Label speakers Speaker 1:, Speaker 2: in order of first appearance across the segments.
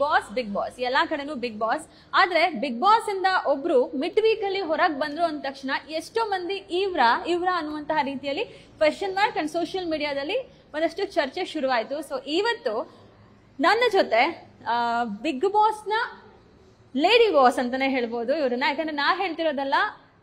Speaker 1: boss big Boss ಎಲ್ಲಾ ಕಡೆನೂ Bigg Boss ಆದ್ರೆ ಬಿಗ್ ಬಾಸ್ ಇಂದ ಒಬ್ರು ಮಿಡ್ ವೀಕ್ ಅಲ್ಲಿ ಹೊರಗ್ ಬಂದ್ರು ಅಂದ ತಕ್ಷಣ ಎಷ್ಟೋ ಮಂದಿ ಇವ್ರ ಇವ್ರ ಅನ್ನುವಂತಹ ರೀತಿಯಲ್ಲಿ ಕ್ವೆಶನ್ ಮಾರ್ಕ್ ಅಂಡ್ ಸೋಷಿಯಲ್ ಮೀಡಿಯಾದಲ್ಲಿ ಒಂದಷ್ಟು ಚರ್ಚೆ ಶುರುವಾಯ್ತು ಸೊ ಇವತ್ತು ನನ್ನ ಜೊತೆ ಬಿಗ್ ಬಾಸ್ ನ ಲೇಡಿ ಬಾಸ್ ಅಂತಾನೆ ಹೇಳ್ಬೋದು ಇವ್ರನ್ನ ಯಾಕಂದ್ರೆ ನಾ ಹೇಳ್ತಿರೋದಲ್ಲ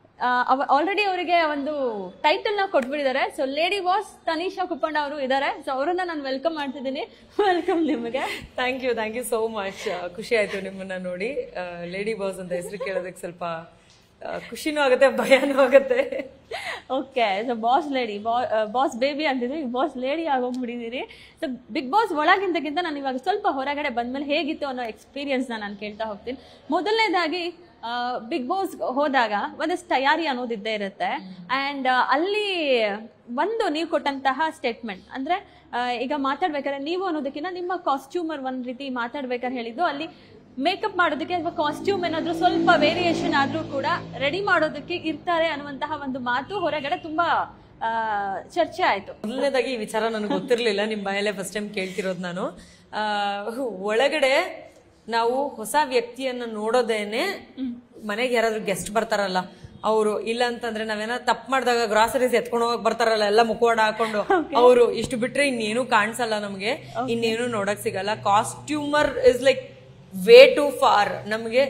Speaker 1: ಆಲ್ರೆಡಿ ಅವರಿಗೆ ಒಂದು ಟೈಟಲ್ ನ ಕೊಟ್ಬಿಟ್ಟಿದ್ದಾರೆ so lady boss Tanisha Kuppanda ಅವರು ಇದ್ದಾರೆ ಸೊ ಅವರನ್ನ ನಾನು ವೆಲ್ಕಮ್ ಮಾಡ್ತಿದ್ದೀನಿ ವೆಲ್ಕಮ್ ನಿಮಗೆ
Speaker 2: thank you thank you so much ಖುಷಿ ಆಯ್ತು ನಿಮ್ಮನ್ನ ನೋಡಿ ಲೇಡಿ ಬಾಸ್ ಅಂತ ಹೆಸರು ಕೇಳೋದಕ್ಕೆ ಸ್ವಲ್ಪ ಆ, ಖುಷಿನೂ ಆಗುತ್ತೆ ಭಯನೂ ಆಗುತ್ತೆ
Speaker 1: okay so boss lady boss baby ಅಂತಿದ್ರಿ ಬಾಸ್ ಲೇಡಿ ಆಗೋಗ್ಬಿಟ್ಟಿದ್ದೀರಿ ಸೊ ಬಿಗ್ ಬಾಸ್ ಒಳಗಿಂತಕ್ಕಿಂತ ನಾನು ಇವಾಗ ಸ್ವಲ್ಪ ಹೊರಗಡೆ ಬಂದ್ಮೇಲೆ ಹೇಗಿತ್ತು ಅನ್ನೋ ಎಕ್ಸ್ಪೀರಿಯನ್ಸ್ನ ನಾನು ಕೇಳ್ತಾ ಹೋಗ್ತೀನಿ ಮೊದಲನೇದಾಗಿ ಬಿಗ್ ಬಾಸ್ ಹೋದಾಗ ಒಂದಷ್ಟು ತಯಾರಿ ಅನ್ನೋದಿದ್ದೇ ಇರುತ್ತೆ ಆ್ಯಂಡ್ ಅಲ್ಲಿ ಒಂದು ನೀವು ಕೊಟ್ಟಂತಹ ಸ್ಟೇಟ್ಮೆಂಟ್ ಅಂದರೆ ಈಗ ಮಾತಾಡ್ಬೇಕಾದ್ರೆ ನೀವು ಅನ್ನೋದಕ್ಕಿಂತ ನಿಮ್ಮ ಕಾಸ್ಟ್ಯೂಮರ್ ಒಂದು ರೀತಿ ಮಾತಾಡ್ಬೇಕಾದ್ರೆ ಹೇಳಿದ್ದು ಅಲ್ಲಿ ಮೇಕಪ್ ಮಾಡೋದಕ್ಕೆ ಅಥವಾ ಕಾಸ್ಟ್ಯೂಮ್ ಏನಾದ್ರೂ ಸ್ವಲ್ಪ ವೇರಿಯೇಷನ್ ಆದ್ರೂ ಕೂಡ ರೆಡಿ ಮಾಡೋದಕ್ಕೆ ಇರ್ತಾರೆ ಅನ್ನುವಂತಹ ಒಂದು ಮಾತು ಹೊರಗಡೆ ತುಂಬಾ ಆ, ಚರ್ಚೆ ಆಯ್ತು
Speaker 2: ಮೊದಲನೇದಾಗಿ ಈ ವಿಚಾರ ನನಗೆ ಗೊತ್ತಿರಲಿಲ್ಲ ನಿಮ್ಮ ಬಾಯಲ್ಲೇ ಫಸ್ಟ್ ಟೈಮ್ ಕೇಳ್ತಿರೋದು ನಾನು ಆ, ಒಳಗಡೆ ನಾವು ಹೊಸ ವ್ಯಕ್ತಿಯನ್ನ ನೋಡೋದೇನೆ ಮನೆಗೆ ಯಾರಾದ್ರೂ ಗೆಸ್ಟ್ ಬರ್ತಾರಲ್ಲ ಅವರು ಇಲ್ಲ ಅಂತಂದ್ರೆ ನಾವೇನ ತಪ್ಪು ಮಾಡಿದಾಗ ಗ್ರಾಸರೀಸ್ ಎತ್ಕೊಂಡು ಹೋಗಕ್ ಬರ್ತಾರಲ್ಲ ಎಲ್ಲ ಮುಖವಾಡ ಹಾಕೊಂಡು ಅವರು ಇಷ್ಟು ಬಿಟ್ರೆ ಇನ್ನೇನು ಕಾಣಿಸಲ್ಲ ನಮ್ಗೆ ಇನ್ನೇನು ನೋಡಕ್ ಸಿಗಲ್ಲ costumer is like way too far ನಮಗೆ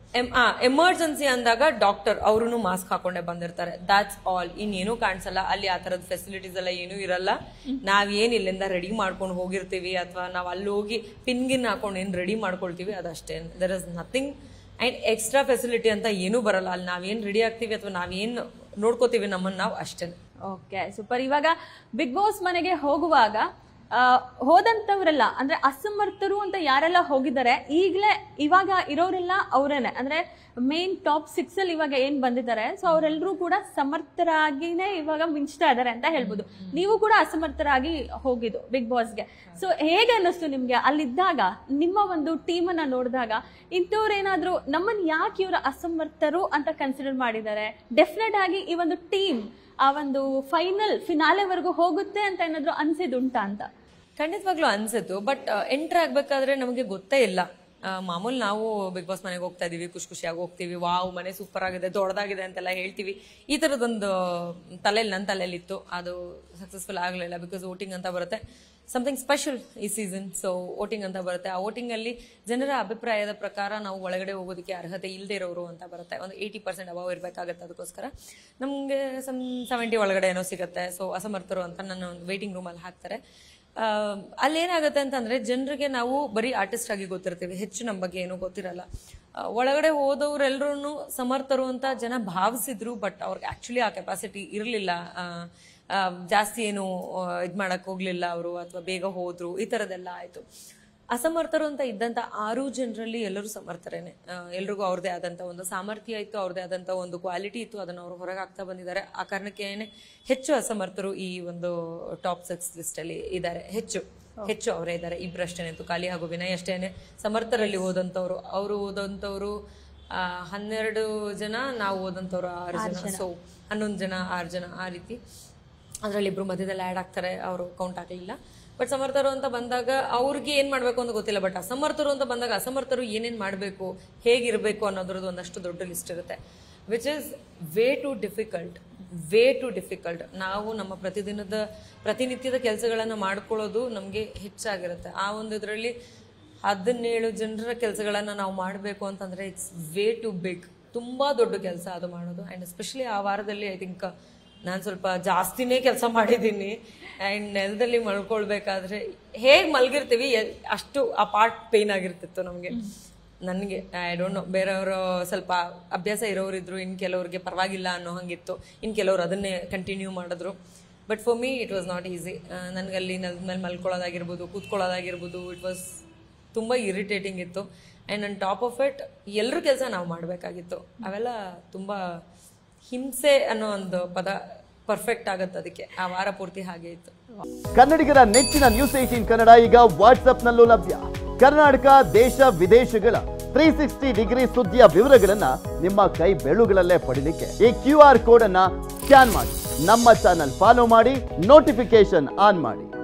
Speaker 2: ಎಮರ್ಜೆನ್ಸಿ ಅಂದಾಗ ಡಾಕ್ಟರ್ ಅವರು ಮಾಸ್ಕ್ ಹಾಕೊಂಡೇ ಬಂದಿರ್ತಾರೆ ದಾಟ್ಸ್ ಆಲ್ ಇನ್ನೇನು ಕಾಣಿಸಲ್ಲ ಅಲ್ಲಿ ಆ ತರದ ಫೆಸಿಲಿಟೀಸ್ ಎಲ್ಲ ಏನೂ ಇರಲ್ಲ ನಾವೇನ್ ಇಲ್ಲಿಂದ ರೆಡಿ ಮಾಡ್ಕೊಂಡು ಹೋಗಿರ್ತೀವಿ ಅಥವಾ ನಾವು ಅಲ್ಲಿ ಹೋಗಿ ಪಿನ್ ಗಿನ್ ಹಾಕೊಂಡು ಏನ್ ರೆಡಿ ಮಾಡ್ಕೊಳ್ತೀವಿ ಅದಷ್ಟೇ there is nothing and extra facility ಅಂತ ಏನೂ ಬರಲ್ಲ ಅಲ್ಲಿ ನಾವೇನ್ ರೆಡಿ ಆಗ್ತೀವಿ ಅಥವಾ ನಾವೇನ್ ನೋಡ್ಕೋತೀವಿ ನಮ್ಮನ್ನ ನಾವು ಅಷ್ಟೇ
Speaker 1: ಓಕೆ ಸೂಪರ್ ಇವಾಗ ಬಿಗ್ ಬಾಸ್ ಮನೆಗೆ ಹೋಗುವಾಗ ಆ, ಹೋದಂತವ್ರೆಲ್ಲ ಅಂದ್ರೆ ಅಸಮರ್ಥರು ಅಂತ ಯಾರೆಲ್ಲ ಹೋಗಿದ್ದಾರೆ ಈಗಲೇ ಇವಾಗ ಇರೋರೆಲ್ಲ ಅವರೇನೆ ಅಂದ್ರೆ ಮೇನ್ ಟಾಪ್ ಸಿಕ್ಸ್ ಅಲ್ಲಿ ಇವಾಗ ಏನ್ ಬಂದಿದ್ದಾರೆ ಸೊ ಅವರೆಲ್ಲರೂ ಕೂಡ ಸಮರ್ಥರಾಗಿನೇ ಇವಾಗ ಮಿಂಚ್ತಾ ಇದ್ದಾರೆ ಅಂತ ಹೇಳ್ಬೋದು ನೀವು ಕೂಡ ಅಸಮರ್ಥರಾಗಿ ಹೋಗಿದ್ದು ಬಿಗ್ ಬಾಸ್ಗೆ ಸೊ ಹೇಗೆ ಅನ್ನಿಸ್ತು ನಿಮ್ಗೆ ಅಲ್ಲಿದ್ದಾಗ ನಿಮ್ಮ ಒಂದು ಟೀಮ್ ಅನ್ನ ನೋಡಿದಾಗ ಇಂಥವ್ರೇನಾದ್ರೂ ನಮ್ಮನ್ನ ಯಾಕೆ ಇವರು ಅಸಮರ್ಥರು ಅಂತ ಕನ್ಸಿಡರ್ ಮಾಡಿದ್ದಾರೆ ಡೆಫಿನೆಟ್ ಆಗಿ ಈ ಒಂದು ಟೀಮ್ ಆ ಒಂದು ಫೈನಲ್ ಫಿನಾಲೆವರೆಗೂ ಹೋಗುತ್ತೆ ಅಂತ ಏನಾದ್ರು ಅನ್ಸಿದುಂಟಾ ಅಂತ
Speaker 2: ಖಂಡಿತವಾಗ್ಲೂ ಅನ್ಸಿತ್ತು ಬಟ್ ಎಂಟರ್ ಆಗ್ಬೇಕಾದ್ರೆ ನಮಗೆ ಗೊತ್ತೇ ಇಲ್ಲ ಆ, ಮಾಮೂಲಿ ನಾವು ಬಿಗ್ ಬಾಸ್ ಮನೆಗೆ ಹೋಗ್ತಾ ಇದೀವಿ ಖುಷಿ ಖುಷಿಯಾಗಿ ಹೋಗ್ತೀವಿ ವಾವ್ ಮನೆ ಸೂಪರ್ ಆಗಿದೆ ದೊಡ್ಡದಾಗಿದೆ ಅಂತೆಲ್ಲ ಹೇಳ್ತೀವಿ ಈ ಥರದೊಂದು ತಲೆಯಲ್ಲಿ ನನ್ನ ತಲೆಯಲ್ಲಿ ಇತ್ತು ಅದು ಸಕ್ಸಸ್ಫುಲ್ ಆಗಲಿಲ್ಲ ಬಿಕಾಸ್ ವೋಟಿಂಗ್ ಅಂತ ಬರುತ್ತೆ ಸಮಥಿಂಗ್ ಸ್ಪೆಷಲ್ ಈ ಸೀಸನ್ ಸೊ ವೋಟಿಂಗ್ ಅಂತ ಬರುತ್ತೆ ಆ ವೋಟಿಂಗ್ ಅಲ್ಲಿ ಜನರ ಅಭಿಪ್ರಾಯದ ಪ್ರಕಾರ ನಾವು ಒಳಗಡೆ ಹೋಗೋದಕ್ಕೆ ಅರ್ಹತೆ ಇಲ್ಲದೆ ಇರೋರು ಅಂತ ಬರುತ್ತೆ ಒಂದು ಏಯ್ಟಿ ಪರ್ಸೆಂಟ್ ಅಬಾವ್ ಇರಬೇಕಾಗತ್ತೆ ಅದಕ್ಕೋಸ್ಕರ ನಮಗೆ ಸಮ್ ಸೆವೆಂಟಿ ಒಳಗಡೆ ಏನೋ ಸಿಗುತ್ತೆ ಸೊ ಅಸಮರ್ಥರು ಅಂತ ನನ್ನ ಒಂದು ವೇಟಿಂಗ್ ರೂಮಲ್ಲಿ ಹಾಕ್ತಾರೆ ಆ, ಅಲ್ಲೇನಾಗುತ್ತೆ ಅಂತಂದ್ರೆ ಜನರಿಗೆ ನಾವು ಬರೀ ಆರ್ಟಿಸ್ಟ್ ಆಗಿ ಗೊತ್ತಿರ್ತೀವಿ ಹೆಚ್ಚು ನಮ್ಮ ಬಗ್ಗೆ ಏನೂ ಗೊತ್ತಿರಲ್ಲ ಆ, ಒಳಗಡೆ ಹೋದವ್ರೆಲ್ರೂ ಸಮರ್ಥರು ಅಂತ ಜನ ಭಾವಿಸಿದ್ರು ಬಟ್ ಅವ್ರಿಗೆ ಆಕ್ಚುಲಿ ಆ ಕೆಪಾಸಿಟಿ ಇರಲಿಲ್ಲ ಜಾಸ್ತಿ ಏನು ಇದು ಮಾಡಕ್ ಹೋಗ್ಲಿಲ್ಲ ಅವರು ಅಥವಾ ಬೇಗ ಹೋದ್ರು ಈ ಥರದ್ದೆಲ್ಲ ಆಯ್ತು ಅಸಮರ್ಥರು ಅಂತ ಇದ್ದಂತ ಆರು ಜನರಲ್ಲಿ ಎಲ್ಲರೂ ಸಮರ್ಥರೇನೆ ಆ, ಎಲ್ರಿಗೂ ಅವ್ರದೇ ಆದಂತ ಒಂದು ಸಾಮರ್ಥ್ಯ ಇತ್ತು ಅವ್ರದೇ ಆದಂತ ಒಂದು ಕ್ವಾಲಿಟಿ ಇತ್ತು ಅದನ್ನು ಅವರು ಹೊರಗೆ ಹಾಕ್ತಾ ಬಂದಿದ್ದಾರೆ ಆ ಕಾರಣಕ್ಕೇನೆ ಹೆಚ್ಚು ಅಸಮರ್ಥರು ಈ ಒಂದು ಟಾಪ್ ಸಿಕ್ಸ್ ಲಿಸ್ಟ್ ಅಲ್ಲಿ ಇದ್ದಾರೆ ಹೆಚ್ಚು ಹೆಚ್ಚು ಅವರೇ ಇದ್ದಾರೆ ಇಬ್ಬರಷ್ಟೇನೆ ಇತ್ತು ಖಾಲಿ ಹಾಗೂ ವಿನಯ್ ಅಷ್ಟೇನೆ ಸಮರ್ಥರಲ್ಲಿ ಓದಂತವ್ರು ಅವರು ಓದಂತವ್ರು ಆ, ಹನ್ನೆರಡು ಜನ ನಾವು ಓದಂತವ್ರು ಆರು ಜನ ಸೊ ಹನ್ನೊಂದು ಜನ ಆರು ಜನ ಆ ರೀತಿ ಅದರಲ್ಲಿ ಇಬ್ರು ಮಧ್ಯದಲ್ಲಿ ಆ್ಯಡ್ ಆಗ್ತಾರೆ ಅವರು ಕೌಂಟ್ ಆಗಲಿಲ್ಲ ಬಟ್ ಸಮರ್ಥರು ಅಂತ ಬಂದಾಗ ಅವ್ರಿಗೆ ಏನು ಮಾಡಬೇಕು ಅಂತ ಗೊತ್ತಿಲ್ಲ ಬಟ್ ಅಸಮರ್ಥರು ಅಂತ ಬಂದಾಗ ಅಸಮರ್ಥರು ಏನೇನು ಮಾಡಬೇಕು ಹೇಗಿರಬೇಕು ಅನ್ನೋದ್ರದ್ದು ಒಂದಷ್ಟು ದೊಡ್ಡ ಲಿಸ್ಟ್ ಇರುತ್ತೆ which is way too difficult way too difficult ನಾವು ನಮ್ಮ ಪ್ರತಿದಿನದ ಪ್ರತಿನಿತ್ಯದ ಕೆಲಸಗಳನ್ನು ಮಾಡ್ಕೊಳ್ಳೋದು ನಮಗೆ ಹೆಚ್ಚಾಗಿರುತ್ತೆ ಆ ಒಂದು ಇದರಲ್ಲಿ ಹದಿನೇಳು ಜನರ ಕೆಲಸಗಳನ್ನು ನಾವು ಮಾಡಬೇಕು ಅಂತಂದರೆ ಇಟ್ಸ್ ವೇ ಟು ಬಿಗ್ ತುಂಬ ದೊಡ್ಡ ಕೆಲಸ ಅದು ಮಾಡೋದು ಆ್ಯಂಡ್ ಎಸ್ಪೆಷಲಿ ಆ ವಾರದಲ್ಲಿ ಐ ಥಿಂಕ್ ನಾನು ಸ್ವಲ್ಪ ಜಾಸ್ತಿನೇ ಕೆಲಸ ಮಾಡಿದ್ದೀನಿ ಆ್ಯಂಡ್ ನೆಲದಲ್ಲಿ ಮಲ್ಕೊಳ್ಬೇಕಾದ್ರೆ ಹೇಗೆ ಮಲಗಿರ್ತೀವಿ ಎ- ಅಷ್ಟು ಆ ಪಾರ್ಟ್ ಪೇನ್ ಆಗಿರ್ತಿತ್ತು ನಮಗೆ ನನಗೆ ಐ ಡೋಂಟ್ ನೋ ಬೇರೆಯವರು ಸ್ವಲ್ಪ ಅಭ್ಯಾಸ ಇರೋರಿದ್ರು ಇನ್ನು ಕೆಲವ್ರಿಗೆ ಪರವಾಗಿಲ್ಲ ಅನ್ನೋ ಹಂಗಿತ್ತು ಇನ್ನು ಕೆಲವ್ರು ಅದನ್ನೇ ಕಂಟಿನ್ಯೂ ಮಾಡಿದ್ರು but for me it was not easy ನನಗೆ ಅಲ್ಲಿ ನೆಲದ ಮೇಲೆ ಮಲ್ಕೊಳ್ಳೋದಾಗಿರ್ಬೋದು ಕೂತ್ಕೊಳ್ಳೋದಾಗಿರ್ಬೋದು ಇಟ್ ವಾಸ್ ತುಂಬ ಇರಿಟೇಟಿಂಗ್ ಇತ್ತು and on top of it ಎಲ್ಲರ ಕೆಲಸ ನಾವು ಮಾಡಬೇಕಾಗಿತ್ತು ಅವೆಲ್ಲ ತುಂಬ ಹಿಂಸೆ ಅನ್ನೋ ಒಂದು ಪದ ಪರ್ಫೆಕ್ಟ್ ಆಗುತ್ತೆ ಅದಕ್ಕೆ ಆ ವಾರ ಪೂರ್ತಿ ಹಾಗೆ ಇತ್ತು
Speaker 3: ಕನ್ನಡಿಗರ ನೆಚ್ಚಿನ ನ್ಯೂಸ್ ಏಟೀನ್ ಕನ್ನಡ ಈಗ ವಾಟ್ಸ್ಆಪ್ನಲ್ಲೂ ಲಭ್ಯ ಕರ್ನಾಟಕ ದೇಶ ವಿದೇಶಗಳ ತ್ರೀ ಸಿಕ್ಸ್ಟಿ ಡಿಗ್ರಿ ಸುದ್ದಿಯ ವಿವರಗಳನ್ನ ನಿಮ್ಮ ಕೈ ಬೆಳುಗಳಲ್ಲೇ ಪಡಿಲಿಕ್ಕೆ ಈ ಕ್ಯೂ ಆರ್ ಕೋಡ್ ಅನ್ನ ಸ್ಕ್ಯಾನ್ ಮಾಡಿ ನಮ್ಮ ಚಾನಲ್ ಫಾಲೋ ಮಾಡಿ ನೋಟಿಫಿಕೇಶನ್ ಆನ್ ಮಾಡಿ